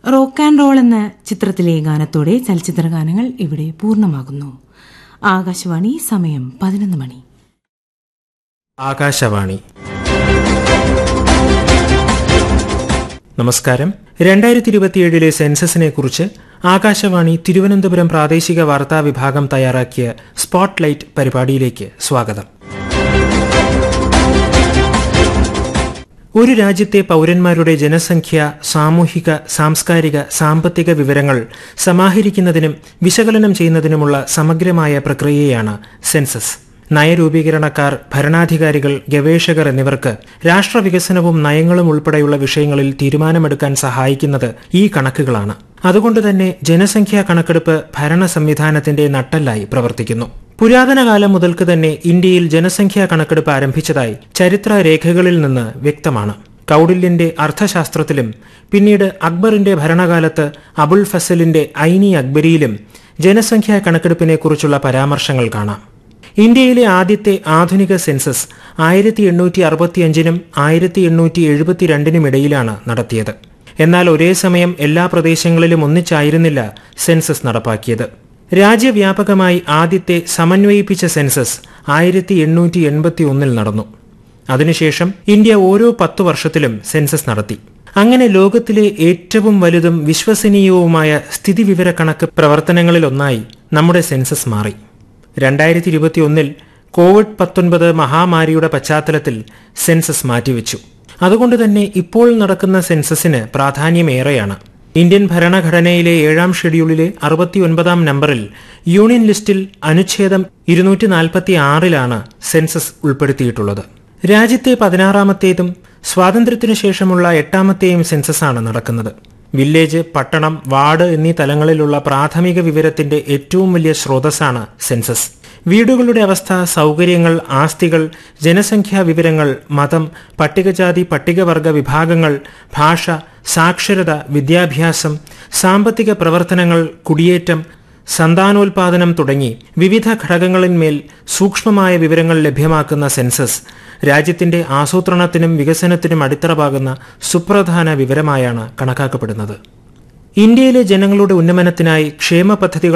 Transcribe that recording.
rock and role എന്ന ചിത്രത്തിലെ ഗാനത്തോടെ ചലച്ചിത്ര ഗാനങ്ങൾ ഇവിടെ പൂർണ്ണമാകുന്നു ആകാശവാണി സമയം പതിനൊന്ന് മണി ആകാശവാണി നമസ്കാരം രണ്ടായിരത്തി ഇരുപത്തിയേഴിലെ സെൻസസിനെ കുറിച്ച് ആകാശവാണി തിരുവനന്തപുരം പ്രാദേശിക വാർത്താ വിഭാഗം തയ്യാറാക്കിയ സ്പോട്ട്ലൈറ്റ് പരിപാടിയിലേക്ക് സ്വാഗതം ഒരു രാജ്യത്തെ പൗരന്മാരുടെ ജനസംഖ്യ സാമൂഹിക സാംസ്കാരിക സാമ്പത്തിക വിവരങ്ങൾ സമാഹരിക്കുന്നതിനും വിശകലനം ചെയ്യുന്നതിനുമുള്ള സമഗ്രമായ പ്രക്രിയയാണ് സെൻസസ് നയരൂപീകരണക്കാർ ഭരണാധികാരികൾ ഗവേഷകർ എന്നിവർക്ക് രാഷ്ട്രവികസനവും നയങ്ങളും ഉൾപ്പെടെയുള്ള വിഷയങ്ങളിൽ തീരുമാനമെടുക്കാൻ സഹായിക്കുന്നത് ഈ കണക്കുകളാണ് അതുകൊണ്ട് തന്നെ ജനസംഖ്യാ കണക്കെടുപ്പ് ഭരണ സംവിധാനത്തിന്റെ നട്ടെല്ലായി പ്രവർത്തിക്കുന്നു പുരാതന കാലം മുതൽക്ക് തന്നെ ഇന്ത്യയിൽ ജനസംഖ്യാ കണക്കെടുപ്പ് ആരംഭിച്ചതായി ചരിത്ര രേഖകളിൽ നിന്ന് വ്യക്തമാണ് കൗഡില്യന്റെ അർത്ഥശാസ്ത്രത്തിലും പിന്നീട് അക്ബറിന്റെ ഭരണകാലത്ത് അബുൾ ഫസലിന്റെ ഐനി അക്ബരിയിലും ജനസംഖ്യാ കണക്കെടുപ്പിനെക്കുറിച്ചുള്ള പരാമർശങ്ങൾ കാണാം ഇന്ത്യയിലെ ആദ്യത്തെ ആധുനിക സെൻസസ് ആയിരത്തി എണ്ണൂറ്റി അറുപത്തിയഞ്ചിനും ആയിരത്തി എണ്ണൂറ്റി എഴുപത്തിരണ്ടിനും ഇടയിലാണ് നടത്തിയത് എന്നാൽ ഒരേ സമയം എല്ലാ പ്രദേശങ്ങളിലും ഒന്നിച്ചായിരുന്നില്ല സെൻസസ് നടപ്പാക്കിയത് രാജ്യവ്യാപകമായി ആദ്യത്തെ സമന്വയിപ്പിച്ച സെൻസസ് ആയിരത്തി എണ്ണൂറ്റി എൺപത്തി ഒന്നിൽ നടന്നു അതിനുശേഷം ഇന്ത്യ ഓരോ പത്തു വർഷത്തിലും സെൻസസ് നടത്തി അങ്ങനെ ലോകത്തിലെ ഏറ്റവും വലുതും വിശ്വസനീയവുമായ സ്ഥിതിവിവര കണക്ക് പ്രവർത്തനങ്ങളിലൊന്നായി നമ്മുടെ സെൻസസ് മാറി രണ്ടായിരത്തി ഇരുപത്തിയൊന്നിൽ കോവിഡ് പത്തൊൻപത് മഹാമാരിയുടെ പശ്ചാത്തലത്തിൽ സെൻസസ് മാറ്റിവെച്ചു അതുകൊണ്ട് തന്നെ ഇപ്പോൾ നടക്കുന്ന സെൻസസിന് പ്രാധാന്യമേറെയാണ് ഇന്ത്യൻ ഭരണഘടനയിലെ ഏഴാം ഷെഡ്യൂളിലെ അറുപത്തിയൊൻപതാം നമ്പറിൽ യൂണിയൻ ലിസ്റ്റിൽ അനുച്ഛേദം ഇരുന്നൂറ്റി നാൽപ്പത്തി ആറിലാണ് സെൻസസ് ഉൾപ്പെടുത്തിയിട്ടുള്ളത് രാജ്യത്തെ പതിനാറാമത്തേതും സ്വാതന്ത്ര്യത്തിനു ശേഷമുള്ള എട്ടാമത്തെയും സെൻസസാണ് നടക്കുന്നത് വില്ലേജ് പട്ടണം വാർഡ് എന്നീ തലങ്ങളിലുള്ള പ്രാഥമിക വിവരത്തിന്റെ ഏറ്റവും വലിയ സ്രോതസ്സാണ് സെൻസസ് വീടുകളുടെ അവസ്ഥ സൗകര്യങ്ങൾ ആസ്തികൾ ജനസംഖ്യാ വിവരങ്ങൾ മതം പട്ടികജാതി പട്ടികവർഗ വിഭാഗങ്ങൾ ഭാഷ സാക്ഷരത വിദ്യാഭ്യാസം സാമ്പത്തിക പ്രവർത്തനങ്ങൾ കുടിയേറ്റം സന്താനോൽപാദനം തുടങ്ങി വിവിധ ഘടകങ്ങളിന്മേൽ സൂക്ഷ്മമായ വിവരങ്ങൾ ലഭ്യമാക്കുന്ന സെൻസസ് രാജ്യത്തിന്റെ ആസൂത്രണത്തിനും വികസനത്തിനും അടിത്തറപാകുന്ന സുപ്രധാന വിവരമായാണ് കണക്കാക്കപ്പെടുന്നത് ഇന്ത്യയിലെ ജനങ്ങളുടെ ഉന്നമനത്തിനായി ക്ഷേമ പദ്ധതികൾ